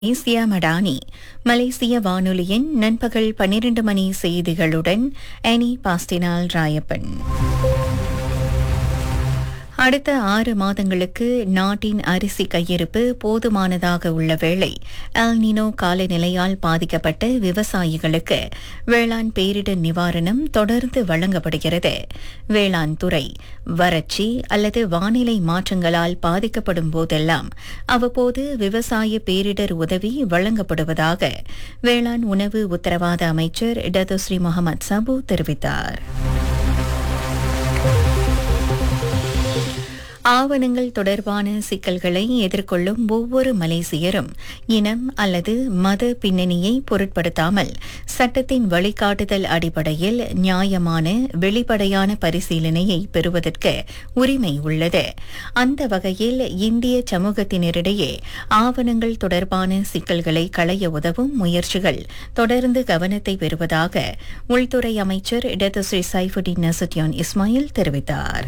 Malaysia Madani மலேசிய வானொலியின் நண்பகல் பன்னிரண்டு மணி செய்திகளுடன் அனி பாஸ்டினால் ராயப்பன் அடுத்த ஆறு மாதங்களுக்கு நாட்டின் அரிசி கையிருப்பு போதுமானதாக உள்ள வேளை அல் நினோ காலநிலையால் பாதிக்கப்பட்ட விவசாயிகளுக்கு வேளாண் பேரிடர் நிவாரணம் தொடர்ந்து வழங்கப்படுகிறது வேளாண் துறை வறட்சி அல்லது வானிலை மாற்றங்களால் பாதிக்கப்படும் போதெல்லாம் அவ்வப்போது விவசாய பேரிடர் உதவி வழங்கப்படுவதாக வேளாண் உணவு உத்தரவாத அமைச்சர் டதோஸ்ரீ முகமது சபு தெரிவித்தார் ஆவணங்கள் தொடர்பான சிக்கல்களை எதிர்கொள்ளும் ஒவ்வொரு மலேசியரும் இனம் அல்லது மத பின்னணியை பொருட்படுத்தாமல் சட்டத்தின் வழிகாட்டுதல் அடிப்படையில் நியாயமான வெளிப்படையான பரிசீலனையை பெறுவதற்கு உரிமை உள்ளது அந்த வகையில் இந்திய சமூகத்தினரிடையே ஆவணங்கள் தொடர்பான சிக்கல்களை களைய உதவும் முயற்சிகள் தொடர்ந்து கவனத்தை பெறுவதாக உள்துறை அமைச்சர் டெதஸ்ரீ சைஃபுடின் நசுட்டியான் இஸ்மாயில் தெரிவித்தார்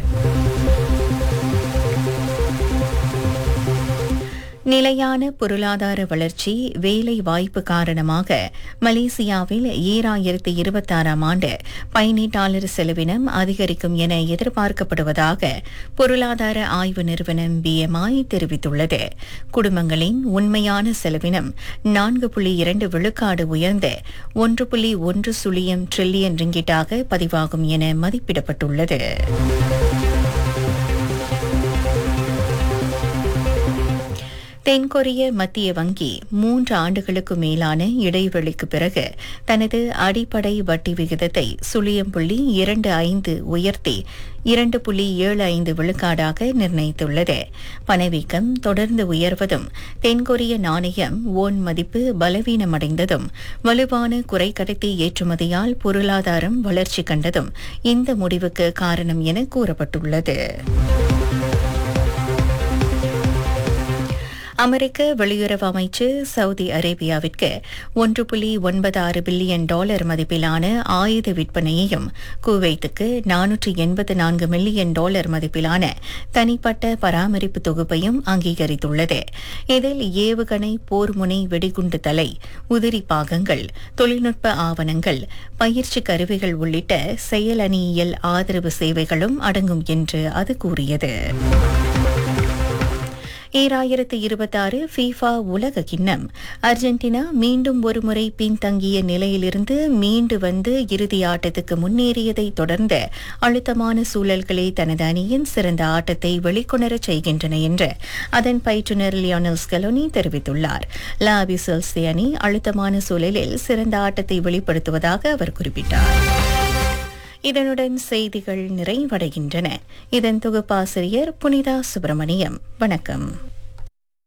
நிலையான பொருளாதார வளர்ச்சி வேலை வாய்ப்பு காரணமாக மலேசியாவில் ஈராயிரத்தி இருபத்தாறாம் ஆண்டு பயணீட்டாளர் செலவினம் அதிகரிக்கும் என எதிர்பார்க்கப்படுவதாக பொருளாதார ஆய்வு நிறுவனம் பிஎம்ஐ தெரிவித்துள்ளது குடும்பங்களின் உண்மையான செலவினம் நான்கு புள்ளி இரண்டு விழுக்காடு உயர்ந்து ஒன்று புள்ளி ஒன்று சுழியம் டிரில்லியன் ரிங்கிட்டாக பதிவாகும் என மதிப்பிடப்பட்டுள்ளது தென்கொரிய மத்திய வங்கி மூன்று ஆண்டுகளுக்கு மேலான இடைவெளிக்கு பிறகு தனது அடிப்படை வட்டி விகிதத்தை சுழியம் புள்ளி இரண்டு ஐந்து உயர்த்தி இரண்டு புள்ளி ஏழு ஐந்து விழுக்காடாக நிர்ணயித்துள்ளது பணவீக்கம் தொடர்ந்து உயர்வதும் தென்கொரிய நாணயம் ஓன் மதிப்பு பலவீனமடைந்ததும் வலுவான குறைக்கடத்தி ஏற்றுமதியால் பொருளாதாரம் வளர்ச்சி கண்டதும் இந்த முடிவுக்கு காரணம் என கூறப்பட்டுள்ளது அமெரிக்க வெளியுறவு அமைச்சு சவுதி அரேபியாவிற்கு ஒன்று புள்ளி ஒன்பது ஆறு பில்லியன் டாலர் மதிப்பிலான ஆயுத விற்பனையையும் குவைத்துக்கு நானூற்று எண்பத்து நான்கு மில்லியன் டாலர் மதிப்பிலான தனிப்பட்ட பராமரிப்பு தொகுப்பையும் அங்கீகரித்துள்ளது இதில் ஏவுகணை போர்முனை வெடிகுண்டு தலை உதிரி பாகங்கள் தொழில்நுட்ப ஆவணங்கள் பயிற்சி கருவிகள் உள்ளிட்ட செயலணியியல் ஆதரவு சேவைகளும் அடங்கும் என்று அது கூறியது ஈராயிரத்து இருபத்தாறு ஃபீஃபா உலக கிண்ணம் அர்ஜென்டினா மீண்டும் ஒருமுறை பின்தங்கிய நிலையிலிருந்து மீண்டு வந்து இறுதி ஆட்டத்துக்கு முன்னேறியதை தொடர்ந்து அழுத்தமான சூழல்களே தனது அணியின் சிறந்த ஆட்டத்தை வெளிக்கொணரச் செய்கின்றன என்று அதன் பயிற்றுநர் லியோனல் ஸ்கலோனி தெரிவித்துள்ளார் லாபி செல்சி அணி அழுத்தமான சூழலில் சிறந்த ஆட்டத்தை வெளிப்படுத்துவதாக அவர் குறிப்பிட்டார் இதனுடன் செய்திகள் நிறைவடைகின்றன இதன் தொகுப்பாசிரியர் புனிதா சுப்பிரமணியம் வணக்கம்